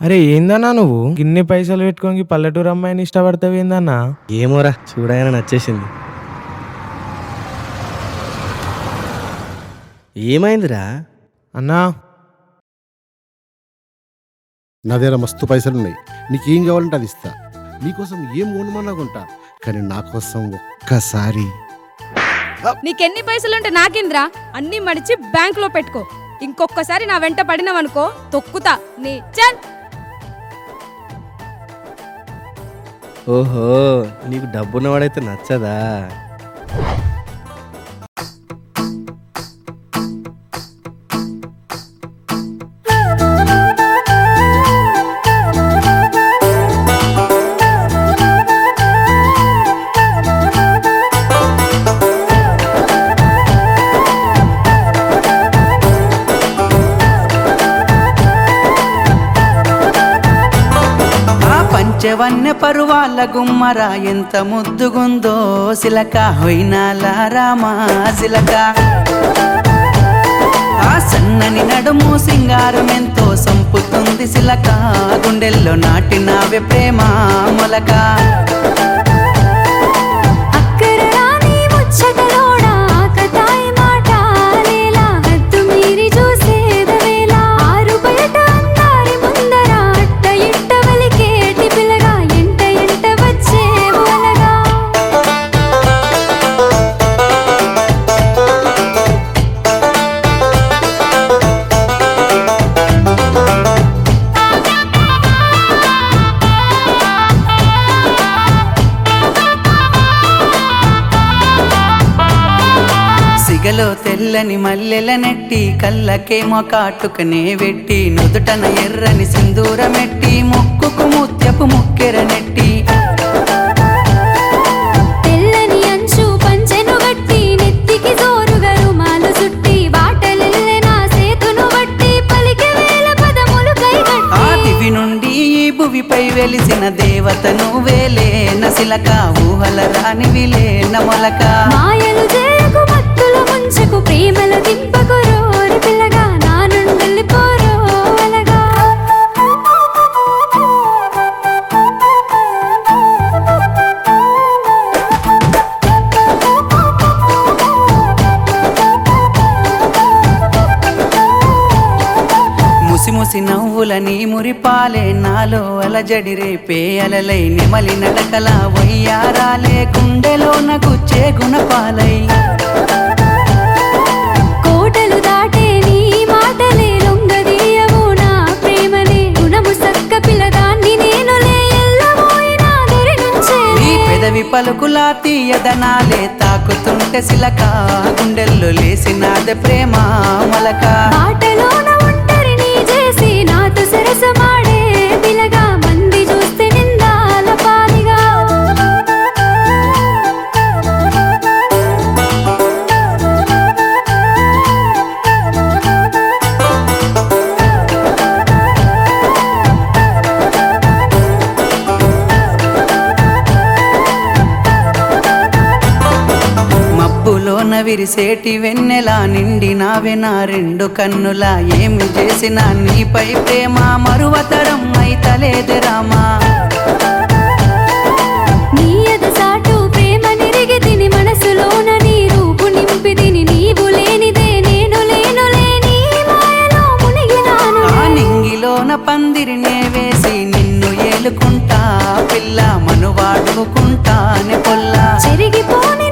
అరే ఏందన్నా నువ్వు ఇన్ని పైసలు పెట్టుకొని పల్లెటూరు అమ్మాయిని ఇష్టపడతావు ఏందన్నా ఏమోరా చూడగానే నచ్చేసింది ఏమైందిరా అన్నా నా దగ్గర మస్తు పైసలు ఉన్నాయి నీకేం కావాలంటే అది ఇస్తా నీకోసం ఏం కొనమన్నా కొంటా కానీ నా కోసం ఒక్కసారి నీకెన్ని పైసలుంటే నాకేంద్రా అన్ని మడిచి బ్యాంకులో పెట్టుకో ఇంకొకసారి నా వెంట పడినవనుకో తొక్కుతా నీ చల్ ఓహో నీకు డబ్బున్నవాడైతే నచ్చదా ఆ పంచవన్య పరువాల గుమ్మర ఎంత ముద్దుగుందో సిలక హొయినాల రామా సిలక ఆ సన్నని నడుము సింగారం ఎంతో సంపుతుంది సిలక గుండెల్లో నాటినావే ప్రేమ మొలక అక్కరరాని ముచ్చటలోడా ఆకతాయి మాటాలేలా హద్దు మీరి చూసేదవేలా ఆరు బయట అందారి ముందర అట్ట ఇట్ట వలికేటి పిల్లగా ఎంట ఎంట వచ్చేవు అనగా సిగలో తెల్లని మల్లెల నెట్టి కళ్ళకేమో కాటుకనే వెట్టి నుదుటన ఎర్రని సింధూరమెట్టి ముక్కుకు ముత్యపు ముక్కెర నెట్టి తెల్లని అంచు పంచెను గట్టి నెత్తికి జోరుగా రుమాలు సుట్టి బాటలెల్లె నా సేతును బట్టి పలికి వేల పదములు ఆ కైగట్టి దివి నుండి ఈ భువిపై వెలిసిన దేవతను వేలే నసిలక ఊహల రానివిలే నమొలక మాయలు చేయకు మత్తుల ముంచకు ప్రేమల దింపకు రోరి పిల్లగా నా నుండి పోరో అలగా ముసి ముసి నవ్వులని మురిపాలే నాలో అలజడి రేపే అలలై నిమలి నడకల వయ్యారాలే గుండెలోన గుచ్చే గుణపాలై కోటలు దాటే నీ మాటలే లొంగదీయవు నా ప్రేమనే గుణము సక్క పిల్లదాన్ని నేనులే ఎల్లబోయినా దరి నుంచే నీ పెదవి పలుకులా తీయదనాలే తాకుతుంటే సిలక గుండెల్లో లేసినాదే ప్రేమ మలక ఆటలోన ఒంటరిని చేసి నాతో సరసమాడే పిల్లగా మంది చూస్తే నిందాల పాలిగా మబ్బులోన విరిసేటి వెన్నెలా నిండి నావే నా రెండు కన్నులా ఏమి చేసినా నీపై ప్రేమ మరువతరం అయితలేదే రామా నీ ఎదసాటు ప్రేమ నిరిగి తిని మనసులోన నీ రూపు నింపి తిని నీవు లేనిదే నేను లేనులే నీ మాయలో మునిగినాను ఆ నింగిలోన పందిరినే వేసి నిన్ను ఏలుకుంటా పిల్ల మనువాడుకుంటానే పొల్లా చెరిగిపోని